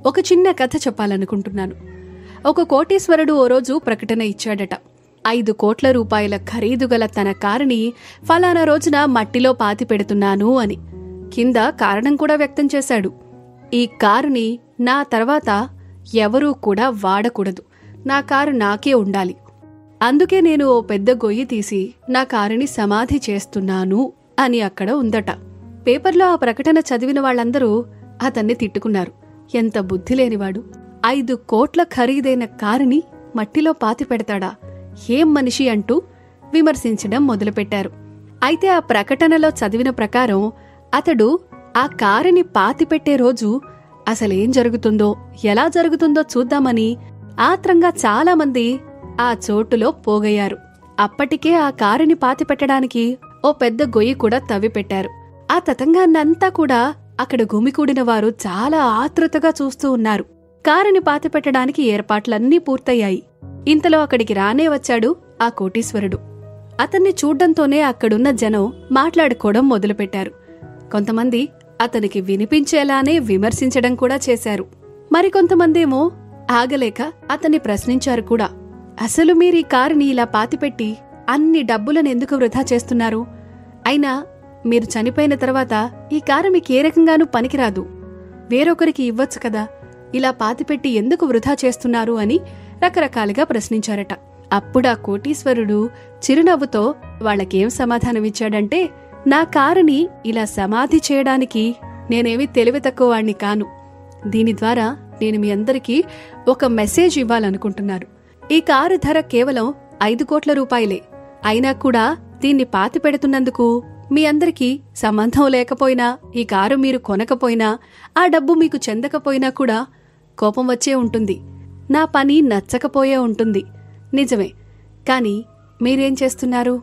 ఒక చిన్న కథ చెప్పాలనుకుంటున్నాను ఒక కోటీశ్వరుడు ఓ రోజు ప్రకటన ఇచ్చాడట ఐదు కోట్ల రూపాయల ఖరీదు గల తన కారుని ఫలానా రోజున మట్టిలో పాతి పెడుతున్నాను అని కింద కారణం కూడా వ్యక్తం చేశాడు ఈ కారుని నా తర్వాత ఎవరూ కూడా వాడకూడదు నా కారు నాకే ఉండాలి అందుకే నేను ఓ పెద్ద గొయ్యి తీసి నా కారుని సమాధి చేస్తున్నాను అని అక్కడ ఉందట పేపర్లో ఆ ప్రకటన చదివిన వాళ్ళందరూ అతన్ని తిట్టుకున్నారు ఎంత బుద్ధి లేనివాడు ఐదు కోట్ల ఖరీదైన కారుని మట్టిలో పాతి పెడతాడా ఏం మనిషి అంటూ విమర్శించడం మొదలుపెట్టారు అయితే ఆ ప్రకటనలో చదివిన ప్రకారం అతడు ఆ కారుని పాతిపెట్టే రోజు అసలేం జరుగుతుందో ఎలా జరుగుతుందో చూద్దామని ఆత్రంగా చాలామంది ఆ చోటులో పోగయ్యారు అప్పటికే ఆ కారుని పాతిపెట్టడానికి ఓ పెద్ద గొయ్యి కూడా తవ్విపెట్టారు ఆ తతంగాన్నంతా కూడా అక్కడ గుమికూడిన వారు చాలా ఆతృతగా చూస్తూ ఉన్నారు కారుని పాతిపెట్టడానికి ఏర్పాట్లన్నీ పూర్తయ్యాయి ఇంతలో అక్కడికి రానే వచ్చాడు ఆ కోటీశ్వరుడు అతన్ని చూడ్డంతోనే అక్కడున్న జనం మాట్లాడుకోవడం మొదలుపెట్టారు కొంతమంది అతనికి వినిపించేలానే విమర్శించడం కూడా చేశారు మరికొంతమందేమో ఆగలేక అతన్ని ప్రశ్నించారు కూడా అసలు మీరు ఈ కారుని ఇలా పాతిపెట్టి అన్ని డబ్బులను ఎందుకు వృధా చేస్తున్నారు అయినా మీరు చనిపోయిన తర్వాత ఈ కారు మీకు ఏ రకంగానూ పనికిరాదు వేరొకరికి ఇవ్వచ్చు కదా ఇలా పాతిపెట్టి ఎందుకు వృధా చేస్తున్నారు అని రకరకాలుగా ప్రశ్నించారట అప్పుడా కోటీశ్వరుడు చిరునవ్వుతో వాళ్ళకేం సమాధానమిచ్చాడంటే నా కారుని ఇలా సమాధి చేయడానికి నేనేమి తెలివి తక్కువ వాణ్ణి కాను దీని ద్వారా నేను మీ అందరికీ ఒక మెసేజ్ ఇవ్వాలనుకుంటున్నాను ఈ కారు ధర కేవలం ఐదు కోట్ల రూపాయలే అయినా కూడా దీన్ని పాతి పెడుతున్నందుకు మీ అందరికీ సంబంధం లేకపోయినా ఈ కారు మీరు కొనకపోయినా ఆ డబ్బు మీకు చెందకపోయినా కూడా కోపం వచ్చే ఉంటుంది నా పని నచ్చకపోయే ఉంటుంది నిజమే కానీ మీరేం చేస్తున్నారు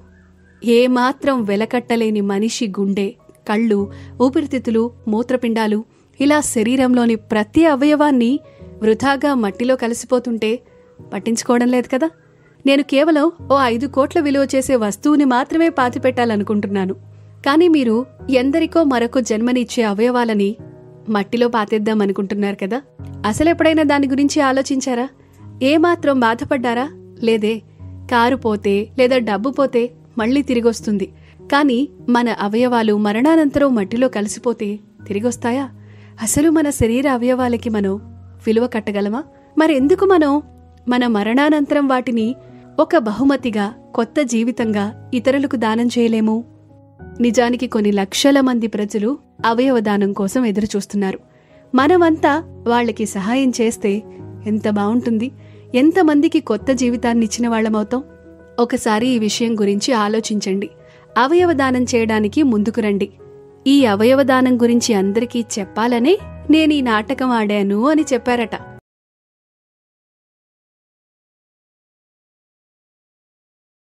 ఏమాత్రం వెలకట్టలేని మనిషి గుండె కళ్ళు ఊపిరితిత్తులు మూత్రపిండాలు ఇలా శరీరంలోని ప్రతి అవయవాన్ని వృధాగా మట్టిలో కలిసిపోతుంటే పట్టించుకోవడం లేదు కదా నేను కేవలం ఓ ఐదు కోట్ల విలువ చేసే వస్తువుని మాత్రమే పాతిపెట్టాలనుకుంటున్నాను కానీ మీరు ఎందరికో మరొక జన్మనిచ్చే అవయవాలని మట్టిలో పాతేద్దామనుకుంటున్నారు కదా అసలెప్పుడైనా దాని గురించి ఆలోచించారా ఏమాత్రం బాధపడ్డారా లేదే కారు పోతే లేదా డబ్బు పోతే మళ్ళీ తిరిగొస్తుంది కానీ మన అవయవాలు మరణానంతరం మట్టిలో కలిసిపోతే తిరిగొస్తాయా అసలు మన శరీర అవయవాలకి మనం విలువ కట్టగలమా మరెందుకు మనం మన మరణానంతరం వాటిని ఒక బహుమతిగా కొత్త జీవితంగా ఇతరులకు దానం చేయలేము నిజానికి కొన్ని లక్షల మంది ప్రజలు అవయవ దానం కోసం ఎదురుచూస్తున్నారు మనమంతా వాళ్ళకి సహాయం చేస్తే ఎంత బావుంటుంది ఎంతమందికి కొత్త జీవితాన్ని ఇచ్చిన వాళ్ళమవుతాం ఒకసారి ఈ విషయం గురించి ఆలోచించండి అవయవ దానం చేయడానికి ముందుకు రండి ఈ అవయవ దానం గురించి అందరికీ చెప్పాలనే నేను ఈ నాటకం ఆడాను అని చెప్పారట